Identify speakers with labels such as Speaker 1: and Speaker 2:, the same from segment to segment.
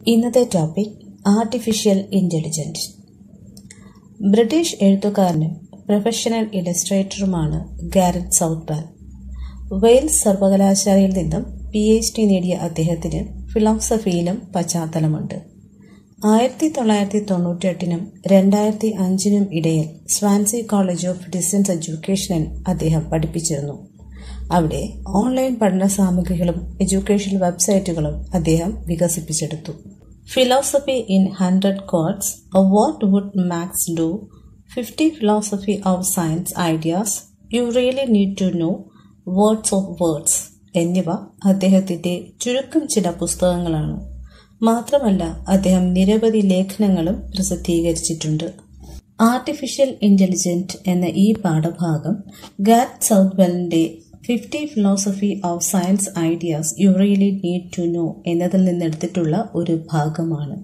Speaker 1: ഇന്നത്തെ topic artificial intelligence British എഴുത്തുകാരനും professional ഇലസ്ട്രേറ്ററുമാണ് ഗാരറ്റ് സൗത്ത്ബാൻ വെയിൽസ് സർവകലാശാലയിൽ നിന്നും പി എച്ച് ഡി നേടിയ അദ്ദേഹത്തിന് ഫിലോസഫിയിലും പശ്ചാത്തലമുണ്ട് ആയിരത്തി തൊള്ളായിരത്തി തൊണ്ണൂറ്റെട്ടിനും രണ്ടായിരത്തി അഞ്ചിനും ഇടയിൽ സ്വാൻസി കോളേജ് ഓഫ് ഡിസ്റ്റൻസ് എഡ്യൂക്കേഷനിൽ അദ്ദേഹം പഠിപ്പിച്ചിരുന്നു അവിടെ ഓൺലൈൻ പഠന സാമഗ്രികളും എഡ്യൂക്കേഷൻ വെബ്സൈറ്റുകളും അദ്ദേഹം വികസിപ്പിച്ചെടുത്തു philosophy in hundred quotes what would Marx do fifty philosophy of science ideas you really need to know words of words എന്നിവ അദ്ദേഹത്തിന്റെ ചുരുക്കം ചില പുസ്തകങ്ങളാണ് മാത്രമല്ല അദ്ദേഹം നിരവധി ലേഖനങ്ങളും പ്രസിദ്ധീകരിച്ചിട്ടുണ്ട് ആർട്ടിഫിഷ്യൽ ഇന്റലിജന്റ് എന്ന ഈ പാഠഭാഗം ഗാറ്റ് സൗത്ത്വെലിന്റെ fifty philosophy of science ideas you really need to know എന്നതിൽ നിന്നെടുത്തിട്ടുള്ള ഒരു ഭാഗമാണ്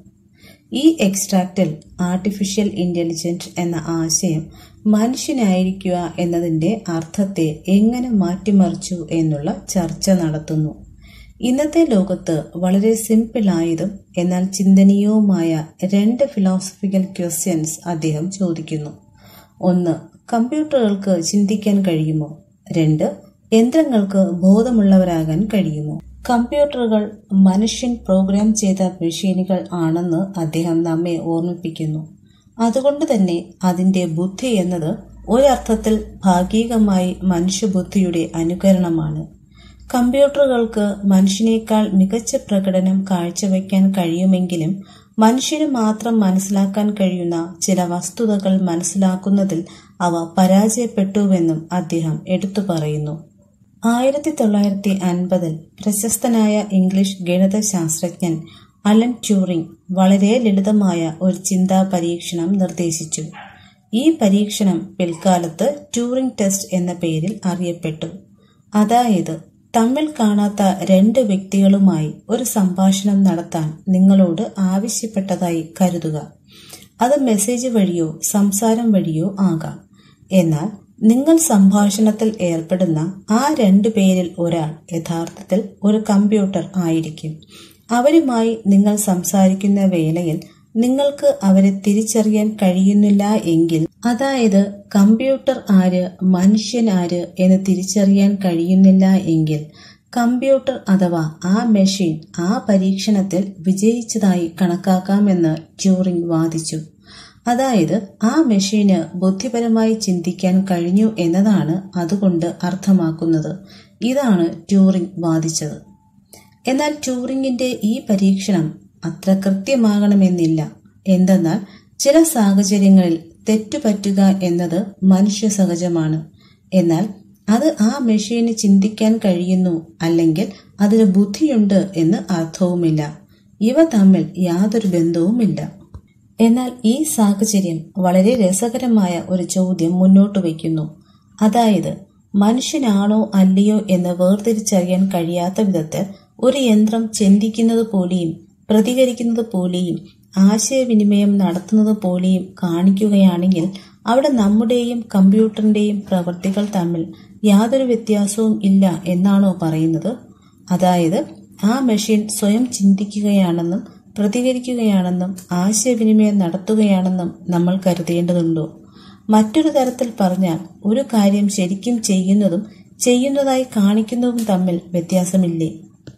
Speaker 1: ഈ എക്സ്ട്രാക്റ്റിൽ ആർട്ടിഫിഷ്യൽ ഇന്റലിജന്റ് എന്ന ആശയം മനുഷ്യനായിരിക്കുക എന്നതിന്റെ അർത്ഥത്തെ എങ്ങനെ മാറ്റിമറിച്ചു എന്നുള്ള ചർച്ച നടത്തുന്നു ഇന്നത്തെ ലോകത്ത് വളരെ സിമ്പിളായതും എന്നാൽ ചിന്തനീയവുമായ രണ്ട് ഫിലോസഫിക്കൽ ക്വസ്റ്റ്യൻസ് അദ്ദേഹം ചോദിക്കുന്നു ഒന്ന് കമ്പ്യൂട്ടറുകൾക്ക് ചിന്തിക്കാൻ കഴിയുമോ രണ്ട് യന്ത്രങ്ങൾക്ക് ബോധമുള്ളവരാകാൻ കഴിയുമോ കമ്പ്യൂട്ടറുകൾ മനുഷ്യൻ പ്രോഗ്രാം ചെയ്ത മെഷീനുകൾ ആണെന്ന് അദ്ദേഹം നമ്മെ ഓർമ്മിപ്പിക്കുന്നു അതുകൊണ്ട് തന്നെ അതിന്റെ ബുദ്ധി എന്നത് ഒരർത്ഥത്തിൽ ഭാഗികമായി മനുഷ്യബുദ്ധിയുടെ അനുകരണമാണ് കമ്പ്യൂട്ടറുകൾക്ക് മനുഷ്യനേക്കാൾ മികച്ച പ്രകടനം കാഴ്ചവെക്കാൻ കഴിയുമെങ്കിലും മനുഷ്യന് മാത്രം മനസ്സിലാക്കാൻ കഴിയുന്ന ചില വസ്തുതകൾ മനസ്സിലാക്കുന്നതിൽ അവ പരാജയപ്പെട്ടുവെന്നും അദ്ദേഹം എടുത്തു പറയുന്നു ആയിരത്തി തൊള്ളായിരത്തി അൻപതിൽ പ്രശസ്തനായ ഇംഗ്ലീഷ് ഗണിതശാസ്ത്രജ്ഞൻ അലൻ ട്യൂറിംഗ് വളരെ ലളിതമായ ഒരു ചിന്താ പരീക്ഷണം നിർദ്ദേശിച്ചു ഈ പരീക്ഷണം പിൽക്കാലത്ത് ട്യൂറിംഗ് ടെസ്റ്റ് എന്ന പേരിൽ അറിയപ്പെട്ടു അതായത് തമ്മിൽ കാണാത്ത രണ്ട് വ്യക്തികളുമായി ഒരു സംഭാഷണം നടത്താൻ നിങ്ങളോട് ആവശ്യപ്പെട്ടതായി കരുതുക അത് മെസ്സേജ് വഴിയോ സംസാരം വഴിയോ ആകാം എന്നാൽ നിങ്ങൾ സംഭാഷണത്തിൽ ഏർപ്പെടുന്ന ആ രണ്ടു പേരിൽ ഒരാൾ യഥാർത്ഥത്തിൽ ഒരു കമ്പ്യൂട്ടർ ആയിരിക്കും അവരുമായി നിങ്ങൾ സംസാരിക്കുന്ന വേളയിൽ നിങ്ങൾക്ക് അവരെ തിരിച്ചറിയാൻ കഴിയുന്നില്ല എങ്കിൽ അതായത് കമ്പ്യൂട്ടർ ആര് മനുഷ്യൻ ആര് എന്ന് തിരിച്ചറിയാൻ കഴിയുന്നില്ല എങ്കിൽ കമ്പ്യൂട്ടർ അഥവാ ആ മെഷീൻ ആ പരീക്ഷണത്തിൽ വിജയിച്ചതായി കണക്കാക്കാമെന്ന് ട്യൂറിംഗ് വാദിച്ചു അതായത് ആ മെഷീന് ബുദ്ധിപരമായി ചിന്തിക്കാൻ കഴിഞ്ഞു എന്നതാണ് അതുകൊണ്ട് അർത്ഥമാക്കുന്നത് ഇതാണ് ട്യൂറിംഗ് വാദിച്ചത് എന്നാൽ ട്യൂറിംഗിന്റെ ഈ പരീക്ഷണം അത്ര കൃത്യമാകണമെന്നില്ല എന്തെന്നാൽ ചില സാഹചര്യങ്ങളിൽ തെറ്റുപറ്റുക എന്നത് മനുഷ്യ സഹജമാണ് എന്നാൽ അത് ആ മെഷീന് ചിന്തിക്കാൻ കഴിയുന്നു അല്ലെങ്കിൽ അതിന് ബുദ്ധിയുണ്ട് എന്ന് അർത്ഥവുമില്ല ഇവ തമ്മിൽ യാതൊരു ബന്ധവുമില്ല എന്നാൽ ഈ സാഹചര്യം വളരെ രസകരമായ ഒരു ചോദ്യം മുന്നോട്ട് വയ്ക്കുന്നു അതായത് മനുഷ്യനാണോ അല്ലയോ എന്ന് വേർതിരിച്ചറിയാൻ കഴിയാത്ത വിധത്തിൽ ഒരു യന്ത്രം ചിന്തിക്കുന്നത് പോലെയും പ്രതികരിക്കുന്നത് പോലെയും ആശയവിനിമയം നടത്തുന്നത് പോലെയും കാണിക്കുകയാണെങ്കിൽ അവിടെ നമ്മുടെയും കമ്പ്യൂട്ടറിന്റെയും പ്രവൃത്തികൾ തമ്മിൽ യാതൊരു വ്യത്യാസവും ഇല്ല എന്നാണോ പറയുന്നത് അതായത് ആ മെഷീൻ സ്വയം ചിന്തിക്കുകയാണെന്നും പ്രതികരിക്കുകയാണെന്നും ആശയവിനിമയം നടത്തുകയാണെന്നും നമ്മൾ കരുതേണ്ടതുണ്ടോ മറ്റൊരു തരത്തിൽ പറഞ്ഞാൽ ഒരു കാര്യം ശരിക്കും ചെയ്യുന്നതും ചെയ്യുന്നതായി കാണിക്കുന്നതും തമ്മിൽ വ്യത്യാസമില്ലേ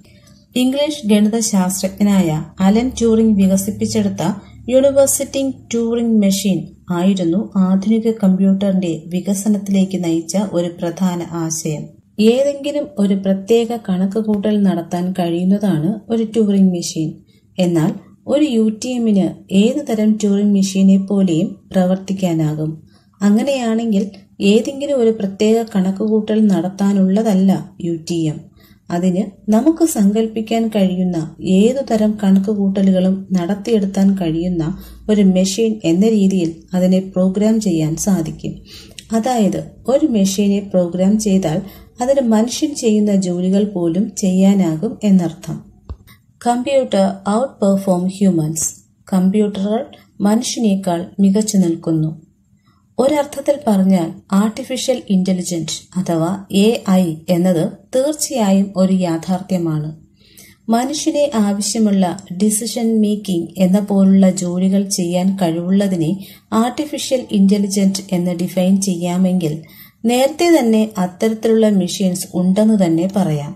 Speaker 1: ഇംഗ്ലീഷ് ഗണിതശാസ്ത്രജ്ഞനായ അലൻ ട്യൂറിംഗ് വികസിപ്പിച്ചെടുത്ത യൂണിവേഴ്സിറ്റി ട്യൂറിംഗ് മെഷീൻ ആയിരുന്നു ആധുനിക കമ്പ്യൂട്ടറിന്റെ വികസനത്തിലേക്ക് നയിച്ച ഒരു പ്രധാന ആശയം ഏതെങ്കിലും ഒരു പ്രത്യേക കണക്കുകൂട്ടൽ നടത്താൻ കഴിയുന്നതാണ് ഒരു ട്യൂറിംഗ് മെഷീൻ എന്നാൽ ഒരു യു ടി എമ്മിന് ഏതു തരം ട്യൂറിംഗ് മെഷീനെ പോലെയും പ്രവർത്തിക്കാനാകും അങ്ങനെയാണെങ്കിൽ ഏതെങ്കിലും ഒരു പ്രത്യേക കണക്കുകൂട്ടൽ നടത്താനുള്ളതല്ല യു ടി എം അതിന് നമുക്ക് സങ്കല്പിക്കാൻ കഴിയുന്ന ഏതു തരം കണക്കുകൂട്ടലുകളും നടത്തിയെടുക്കാൻ കഴിയുന്ന ഒരു മെഷീൻ എന്ന രീതിയിൽ അതിനെ പ്രോഗ്രാം ചെയ്യാൻ സാധിക്കും അതായത് ഒരു മെഷീനെ പ്രോഗ്രാം ചെയ്താൽ അതിന് മനുഷ്യൻ ചെയ്യുന്ന ജോലികൾ പോലും ചെയ്യാനാകും എന്നർത്ഥം കമ്പ്യൂട്ടർ ഔട്ട് പെർഫോം ഹ്യൂമൻസ് കമ്പ്യൂട്ടറുകൾ മനുഷ്യനേക്കാൾ മികച്ചു നിൽക്കുന്നു ഒരർത്ഥത്തിൽ പറഞ്ഞാൽ ആർട്ടിഫിഷ്യൽ ഇന്റലിജൻസ് അഥവാ എ ഐ എന്നത് തീർച്ചയായും ഒരു യാഥാർത്ഥ്യമാണ് മനുഷ്യനെ ആവശ്യമുള്ള ഡിസിഷൻ മേക്കിംഗ് എന്ന പോലുള്ള ജോലികൾ ചെയ്യാൻ കഴിവുള്ളതിനെ ആർട്ടിഫിഷ്യൽ ഇന്റലിജന്റ് എന്ന് ഡിഫൈൻ ചെയ്യാമെങ്കിൽ നേരത്തെ തന്നെ അത്തരത്തിലുള്ള മെഷീൻസ് ഉണ്ടെന്ന് തന്നെ പറയാം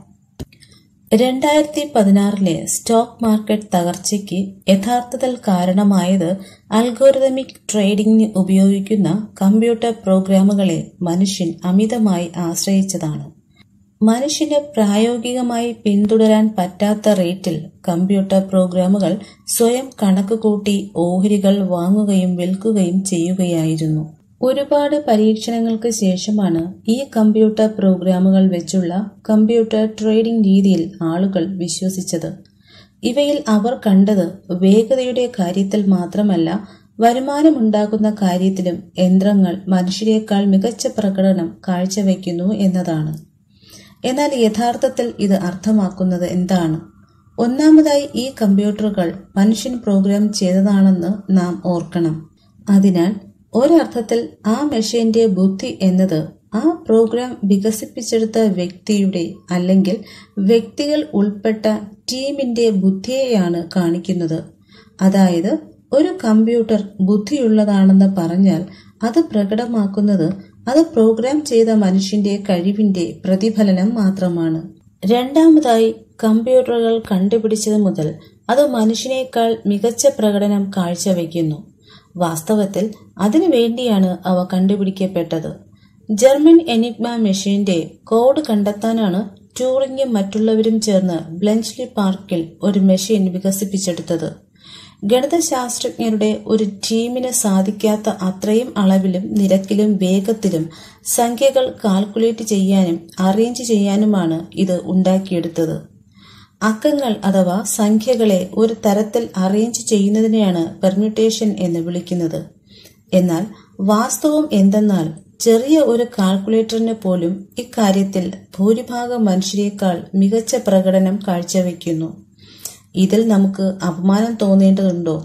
Speaker 1: രണ്ടായിരത്തി പതിനാറിലെ സ്റ്റോക്ക് മാർക്കറ്റ് തകർച്ചയ്ക്ക് യഥാർത്ഥത്തിൽ കാരണമായത് അൽഗോരിതമിക് ട്രേഡിംഗിന് ഉപയോഗിക്കുന്ന കമ്പ്യൂട്ടർ പ്രോഗ്രാമുകളെ മനുഷ്യൻ അമിതമായി ആശ്രയിച്ചതാണ് മനുഷ്യന് പ്രായോഗികമായി പിന്തുടരാൻ പറ്റാത്ത റേറ്റിൽ കമ്പ്യൂട്ടർ പ്രോഗ്രാമുകൾ സ്വയം കണക്കുകൂട്ടി ഓഹരികൾ വാങ്ങുകയും വിൽക്കുകയും ചെയ്യുകയായിരുന്നു ഒരുപാട് പരീക്ഷണങ്ങൾക്ക് ശേഷമാണ് ഈ കമ്പ്യൂട്ടർ പ്രോഗ്രാമുകൾ വെച്ചുള്ള കമ്പ്യൂട്ടർ ട്രേഡിംഗ് രീതിയിൽ ആളുകൾ വിശ്വസിച്ചത് ഇവയിൽ അവർ കണ്ടത് വേഗതയുടെ കാര്യത്തിൽ മാത്രമല്ല വരുമാനമുണ്ടാക്കുന്ന കാര്യത്തിലും യന്ത്രങ്ങൾ മനുഷ്യരെക്കാൾ മികച്ച പ്രകടനം കാഴ്ചവെക്കുന്നു എന്നതാണ് എന്നാൽ യഥാർത്ഥത്തിൽ ഇത് അർത്ഥമാക്കുന്നത് എന്താണ് ഒന്നാമതായി ഈ കമ്പ്യൂട്ടറുകൾ മനുഷ്യൻ പ്രോഗ്രാം ചെയ്തതാണെന്ന് നാം ഓർക്കണം അതിനാൽ ഒരർത്ഥത്തിൽ ആ മെഷീന്റെ ബുദ്ധി എന്നത് ആ പ്രോഗ്രാം വികസിപ്പിച്ചെടുത്ത വ്യക്തിയുടെ അല്ലെങ്കിൽ വ്യക്തികൾ ഉൾപ്പെട്ട ടീമിന്റെ ബുദ്ധിയെയാണ് കാണിക്കുന്നത് അതായത് ഒരു കമ്പ്യൂട്ടർ ബുദ്ധിയുള്ളതാണെന്ന് പറഞ്ഞാൽ അത് പ്രകടമാക്കുന്നത് അത് പ്രോഗ്രാം ചെയ്ത മനുഷ്യന്റെ കഴിവിന്റെ പ്രതിഫലനം മാത്രമാണ് രണ്ടാമതായി കമ്പ്യൂട്ടറുകൾ കണ്ടുപിടിച്ചത് മുതൽ അത് മനുഷ്യനേക്കാൾ മികച്ച പ്രകടനം കാഴ്ചവെക്കുന്നു വാസ്തവത്തിൽ അതിനു വേണ്ടിയാണ് അവ കണ്ടുപിടിക്കപ്പെട്ടത് ജർമ്മൻ എനിഗ്മ മെഷീന്റെ കോഡ് കണ്ടെത്താനാണ് ട്യൂറിംഗും മറ്റുള്ളവരും ചേർന്ന് ബ്ലഞ്ച്ലി പാർക്കിൽ ഒരു മെഷീൻ വികസിപ്പിച്ചെടുത്തത് ഗണിതശാസ്ത്രജ്ഞരുടെ ഒരു ടീമിന് സാധിക്കാത്ത അത്രയും അളവിലും നിരക്കിലും വേഗത്തിലും സംഖ്യകൾ കാൽക്കുലേറ്റ് ചെയ്യാനും അറേഞ്ച് ചെയ്യാനുമാണ് ഇത് ഉണ്ടാക്കിയെടുത്തത് അക്കങ്ങൾ അഥവാ സംഖ്യകളെ ഒരു തരത്തിൽ അറേഞ്ച് ചെയ്യുന്നതിനെയാണ് പെർമ്യൂട്ടേഷൻ എന്ന് വിളിക്കുന്നത് എന്നാൽ വാസ്തവം എന്തെന്നാൽ ചെറിയ ഒരു കാൽക്കുലേറ്ററിന് പോലും ഇക്കാര്യത്തിൽ ഭൂരിഭാഗം മനുഷ്യരെക്കാൾ മികച്ച പ്രകടനം കാഴ്ചവെക്കുന്നു ഇതിൽ നമുക്ക് അപമാനം തോന്നേണ്ടതുണ്ടോ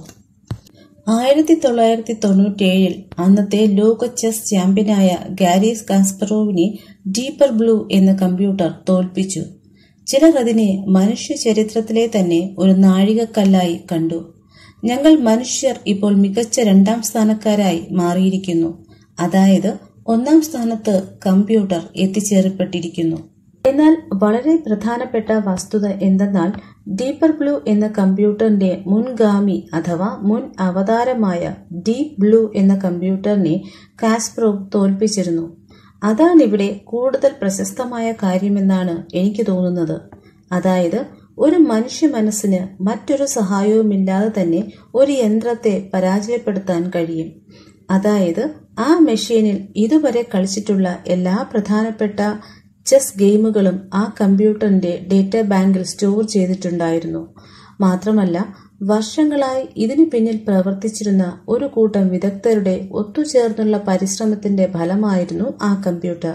Speaker 1: ആയിരത്തി തൊള്ളായിരത്തി തൊണ്ണൂറ്റിയേഴിൽ അന്നത്തെ ലോക ചെസ് ചാമ്പ്യനായ ഗാരീസ് കാസ്പറോവിനെ ഡീപ്പർ ബ്ലൂ എന്ന കമ്പ്യൂട്ടർ തോൽപ്പിച്ചു ചിലർ അതിനെ മനുഷ്യ ചരിത്രത്തിലെ തന്നെ ഒരു നാഴികക്കല്ലായി കണ്ടു ഞങ്ങൾ മനുഷ്യർ ഇപ്പോൾ മികച്ച രണ്ടാം സ്ഥാനക്കാരായി മാറിയിരിക്കുന്നു അതായത് ഒന്നാം സ്ഥാനത്ത് കമ്പ്യൂട്ടർ എത്തിച്ചേർപ്പെട്ടിരിക്കുന്നു എന്നാൽ വളരെ പ്രധാനപ്പെട്ട വസ്തുത എന്തെന്നാൽ ഡീപ്പർ ബ്ലൂ എന്ന കമ്പ്യൂട്ടറിന്റെ മുൻഗാമി അഥവാ മുൻ അവതാരമായ ഡീപ് ബ്ലൂ എന്ന കമ്പ്യൂട്ടറിനെ കാസ്പ്രോവ് തോൽപ്പിച്ചിരുന്നു അതാണിവിടെ കൂടുതൽ പ്രശസ്തമായ കാര്യമെന്നാണ് എനിക്ക് തോന്നുന്നത് അതായത് ഒരു മനുഷ്യ മനസ്സിന് മറ്റൊരു സഹായവുമില്ലാതെ തന്നെ ഒരു യന്ത്രത്തെ പരാജയപ്പെടുത്താൻ കഴിയും അതായത് ആ മെഷീനിൽ ഇതുവരെ കളിച്ചിട്ടുള്ള എല്ലാ പ്രധാനപ്പെട്ട ചെസ് ഗെയിമുകളും ആ കമ്പ്യൂട്ടറിന്റെ ഡേറ്റ ബാങ്കിൽ സ്റ്റോർ ചെയ്തിട്ടുണ്ടായിരുന്നു മാത്രമല്ല വർഷങ്ങളായി ഇതിനു പിന്നിൽ പ്രവർത്തിച്ചിരുന്ന ഒരു കൂട്ടം വിദഗ്ധരുടെ ഒത്തുചേർന്നുള്ള പരിശ്രമത്തിന്റെ ഫലമായിരുന്നു ആ കമ്പ്യൂട്ടർ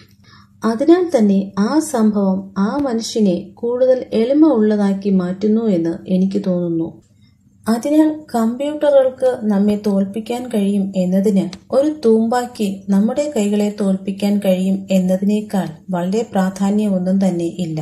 Speaker 1: അതിനാൽ തന്നെ ആ സംഭവം ആ മനുഷ്യനെ കൂടുതൽ എളിമ ഉള്ളതാക്കി മാറ്റുന്നു എന്ന് എനിക്ക് തോന്നുന്നു അതിനാൽ കമ്പ്യൂട്ടറുകൾക്ക് നമ്മെ തോൽപ്പിക്കാൻ കഴിയും എന്നതിന് ഒരു തൂമ്പാക്കി നമ്മുടെ കൈകളെ തോൽപ്പിക്കാൻ കഴിയും എന്നതിനേക്കാൾ വളരെ പ്രാധാന്യമൊന്നും തന്നെ ഇല്ല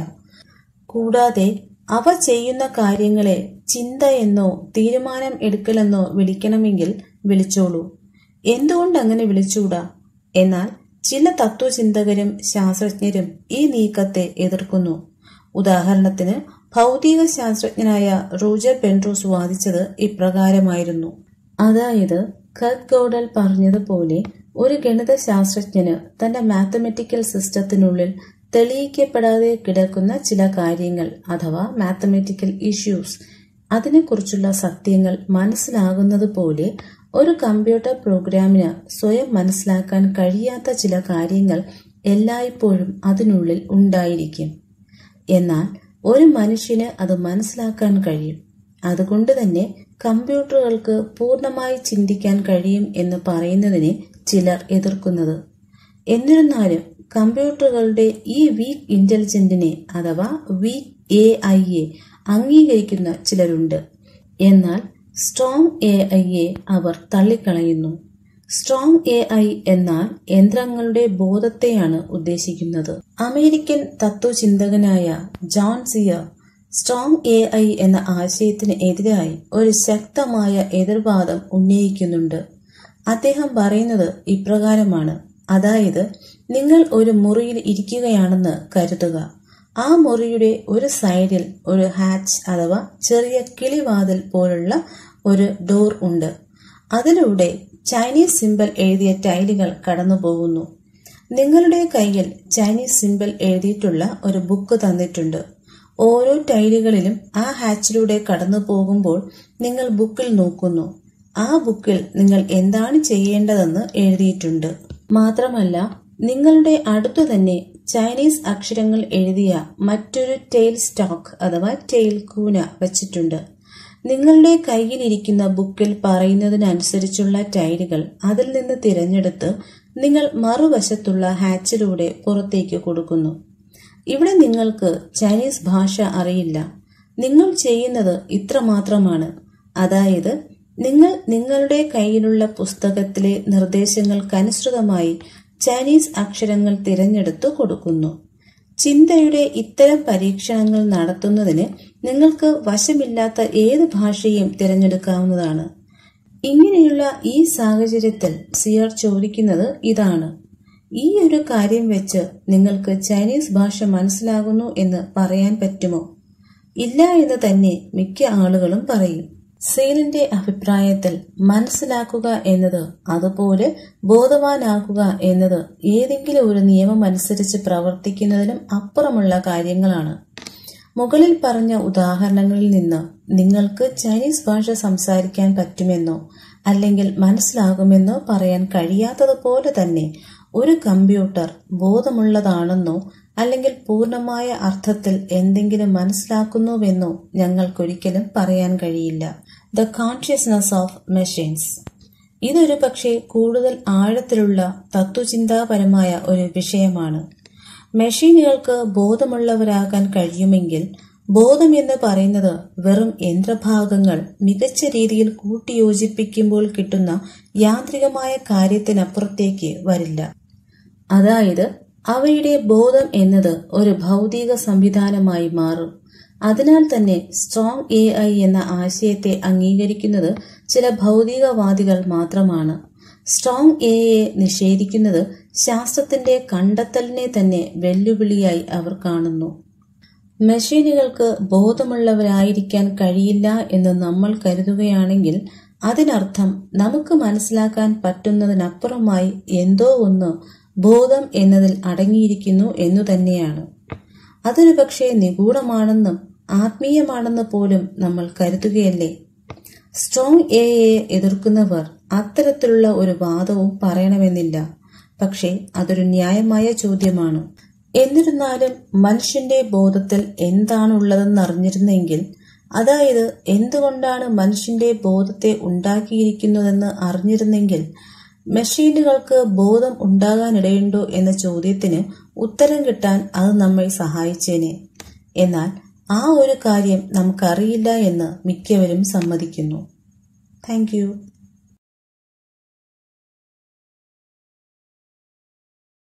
Speaker 1: കൂടാതെ അവ ചെയ്യുന്ന കാര്യങ്ങളെ ചിന്ത എന്നോ തീരുമാനം എടുക്കലെന്നോ വിളിക്കണമെങ്കിൽ വിളിച്ചോളൂ എന്തുകൊണ്ട് അങ്ങനെ വിളിച്ചൂടാ എന്നാൽ ചില തത്വചിന്തകരും ശാസ്ത്രജ്ഞരും ഈ നീക്കത്തെ എതിർക്കുന്നു ഉദാഹരണത്തിന് ഭൗതിക ശാസ്ത്രജ്ഞനായ റോജർ പെൻഡ്രോസ് വാദിച്ചത് ഇപ്രകാരമായിരുന്നു അതായത് കർട്ട് ഗോഡൽ പറഞ്ഞതുപോലെ ഒരു ഗണിത ശാസ്ത്രജ്ഞന് തന്റെ മാത്തമെറ്റിക്കൽ സിസ്റ്റത്തിനുള്ളിൽ തെളിയിക്കപ്പെടാതെ കിടക്കുന്ന ചില കാര്യങ്ങൾ അഥവാ മാത്തമെറ്റിക്കൽ ഇഷ്യൂസ് അതിനെക്കുറിച്ചുള്ള സത്യങ്ങൾ മനസ്സിലാകുന്നത് പോലെ ഒരു കമ്പ്യൂട്ടർ പ്രോഗ്രാമിന് സ്വയം മനസ്സിലാക്കാൻ കഴിയാത്ത ചില കാര്യങ്ങൾ എല്ലായ്പ്പോഴും അതിനുള്ളിൽ ഉണ്ടായിരിക്കും എന്നാൽ ഒരു മനുഷ്യന് അത് മനസ്സിലാക്കാൻ കഴിയും അതുകൊണ്ട് തന്നെ കമ്പ്യൂട്ടറുകൾക്ക് പൂർണ്ണമായി ചിന്തിക്കാൻ കഴിയും എന്ന് പറയുന്നതിനെ ചിലർ എതിർക്കുന്നത് എന്നിരുന്നാലും കമ്പ്യൂട്ടറുകളുടെ ഈ വീക്ക് ഇന്റലിജന്റിനെ അഥവാ വീക്ക് എ ഐയെ അംഗീകരിക്കുന്ന ചിലരുണ്ട് എന്നാൽ സ്ട്രോങ് എ ഐയെ അവർ തള്ളിക്കളയുന്നു സ്ട്രോങ് എ ഐ എന്നാൽ യന്ത്രങ്ങളുടെ ബോധത്തെയാണ് ഉദ്ദേശിക്കുന്നത് അമേരിക്കൻ തത്വചിന്തകനായ John Searle strong A I എന്ന ആശയത്തിന് എതിരായി ഒരു ശക്തമായ എതിർവാദം ഉന്നയിക്കുന്നുണ്ട് അദ്ദേഹം പറയുന്നത് ഇപ്രകാരമാണ് അതായത് നിങ്ങൾ ഒരു മുറിയിൽ ഇരിക്കുകയാണെന്ന് കരുതുക ആ മുറിയുടെ ഒരു സൈഡിൽ ഒരു ഹാച്ച് അഥവാ ചെറിയ കിളിവാതിൽ പോലുള്ള ഒരു ഡോർ ഉണ്ട് അതിലൂടെ ചൈനീസ് സിമ്പിൾ എഴുതിയ ടൈലുകൾ കടന്നു പോകുന്നു നിങ്ങളുടെ കയ്യിൽ ചൈനീസ് സിമ്പിൾ എഴുതിയിട്ടുള്ള ഒരു ബുക്ക് തന്നിട്ടുണ്ട് ഓരോ ടൈലുകളിലും ആ ഹാച്ചിലൂടെ കടന്നു പോകുമ്പോൾ നിങ്ങൾ ബുക്കിൽ നോക്കുന്നു ആ ബുക്കിൽ നിങ്ങൾ എന്താണ് ചെയ്യേണ്ടതെന്ന് എഴുതിയിട്ടുണ്ട് മാത്രമല്ല നിങ്ങളുടെ അടുത്തു തന്നെ ചൈനീസ് അക്ഷരങ്ങൾ എഴുതിയ മറ്റൊരു ടെയിൽ സ്റ്റോക്ക് അഥവാ ടെയിൽ കൂന വച്ചിട്ടുണ്ട് നിങ്ങളുടെ കയ്യിലിരിക്കുന്ന ബുക്കിൽ പറയുന്നതിനനുസരിച്ചുള്ള ടൈലുകൾ അതിൽ നിന്ന് തിരഞ്ഞെടുത്ത് നിങ്ങൾ മറുവശത്തുള്ള ഹാച്ചിലൂടെ പുറത്തേക്ക് കൊടുക്കുന്നു ഇവിടെ നിങ്ങൾക്ക് ചൈനീസ് ഭാഷ അറിയില്ല നിങ്ങൾ ചെയ്യുന്നത് ഇത്ര മാത്രമാണ് അതായത് നിങ്ങൾ നിങ്ങളുടെ കയ്യിലുള്ള പുസ്തകത്തിലെ നിർദ്ദേശങ്ങൾക്കനുസൃതമായി ചൈനീസ് അക്ഷരങ്ങൾ തിരഞ്ഞെടുത്തു കൊടുക്കുന്നു ചിന്തയുടെ ഇത്തരം പരീക്ഷണങ്ങൾ നടത്തുന്നതിന് നിങ്ങൾക്ക് വശമില്ലാത്ത ഏത് ഭാഷയും തിരഞ്ഞെടുക്കാവുന്നതാണ് ഇങ്ങനെയുള്ള ഈ സാഹചര്യത്തിൽ സിയർ ചോദിക്കുന്നത് ഇതാണ് ഈ ഒരു കാര്യം വെച്ച് നിങ്ങൾക്ക് ചൈനീസ് ഭാഷ മനസ്സിലാകുന്നു എന്ന് പറയാൻ പറ്റുമോ ഇല്ല എന്ന് തന്നെ മിക്ക ആളുകളും പറയും സെയിലിന്റെ അഭിപ്രായത്തിൽ മനസ്സിലാക്കുക എന്നത് അതുപോലെ ബോധവാനാക്കുക എന്നത് ഏതെങ്കിലും ഒരു നിയമം അനുസരിച്ച് പ്രവർത്തിക്കുന്നതിനും അപ്പുറമുള്ള കാര്യങ്ങളാണ് മുകളിൽ പറഞ്ഞ ഉദാഹരണങ്ങളിൽ നിന്ന് നിങ്ങൾക്ക് ചൈനീസ് ഭാഷ സംസാരിക്കാൻ പറ്റുമെന്നോ അല്ലെങ്കിൽ മനസ്സിലാകുമെന്നോ പറയാൻ കഴിയാത്തതുപോലെ തന്നെ ഒരു കമ്പ്യൂട്ടർ ബോധമുള്ളതാണെന്നോ അല്ലെങ്കിൽ പൂർണ്ണമായ അർത്ഥത്തിൽ എന്തെങ്കിലും മനസ്സിലാക്കുന്നുവെന്നോ ഞങ്ങൾക്കൊരിക്കലും പറയാൻ കഴിയില്ല ദ കോൺഷ്യസ്നസ് ഓഫ് മെഷീൻസ് ഇതൊരു പക്ഷേ കൂടുതൽ ആഴത്തിലുള്ള തത്വചിന്താപരമായ ഒരു വിഷയമാണ് മെഷീനുകൾക്ക് ബോധമുള്ളവരാകാൻ കഴിയുമെങ്കിൽ ബോധം എന്ന് പറയുന്നത് വെറും യന്ത്രഭാഗങ്ങൾ മികച്ച രീതിയിൽ കൂട്ടിയോജിപ്പിക്കുമ്പോൾ കിട്ടുന്ന യാന്ത്രികമായ കാര്യത്തിനപ്പുറത്തേക്ക് വരില്ല അതായത് അവയുടെ ബോധം എന്നത് ഒരു ഭൗതിക സംവിധാനമായി മാറും അതിനാൽ തന്നെ സ്ട്രോങ് എ ഐ എന്ന ആശയത്തെ അംഗീകരിക്കുന്നത് ചില ഭൗതികവാദികൾ മാത്രമാണ് സ്ട്രോങ് എ ഐ നിഷേധിക്കുന്നത് ശാസ്ത്രത്തിന്റെ കണ്ടെത്തലിനെ തന്നെ വെല്ലുവിളിയായി അവർ കാണുന്നു മെഷീനുകൾക്ക് ബോധമുള്ളവരായിരിക്കാൻ കഴിയില്ല എന്ന് നമ്മൾ കരുതുകയാണെങ്കിൽ അതിനർത്ഥം നമുക്ക് മനസ്സിലാക്കാൻ പറ്റുന്നതിനപ്പുറമായി എന്തോ ഒന്ന് ബോധം എന്നതിൽ അടങ്ങിയിരിക്കുന്നു എന്നു തന്നെയാണ് അതൊരു പക്ഷേ നിഗൂഢമാണെന്നും ആത്മീയമാണെന്ന് പോലും നമ്മൾ കരുതുകയല്ലേ സ്ട്രോങ് എ എ എതിർക്കുന്നവർ അത്തരത്തിലുള്ള ഒരു വാദവും പറയണമെന്നില്ല പക്ഷേ അതൊരു ന്യായമായ ചോദ്യമാണ് എന്നിരുന്നാലും മനുഷ്യന്റെ ബോധത്തിൽ എന്താണുള്ളതെന്നറിഞ്ഞിരുന്നെങ്കിൽ അതായത് എന്തുകൊണ്ടാണ് മനുഷ്യന്റെ ബോധത്തെ ഉണ്ടാക്കിയിരിക്കുന്നതെന്ന് അറിഞ്ഞിരുന്നെങ്കിൽ മെഷീനുകൾക്ക് ബോധം ഉണ്ടാകാനിടയുണ്ടോ എന്ന ചോദ്യത്തിന് ഉത്തരം കിട്ടാൻ അത് നമ്മെ സഹായിച്ചേനെ എന്നാൽ ആ ഒരു കാര്യം നമുക്കറിയില്ല എന്ന് മിക്കവരും സമ്മതിക്കുന്നു താങ്ക്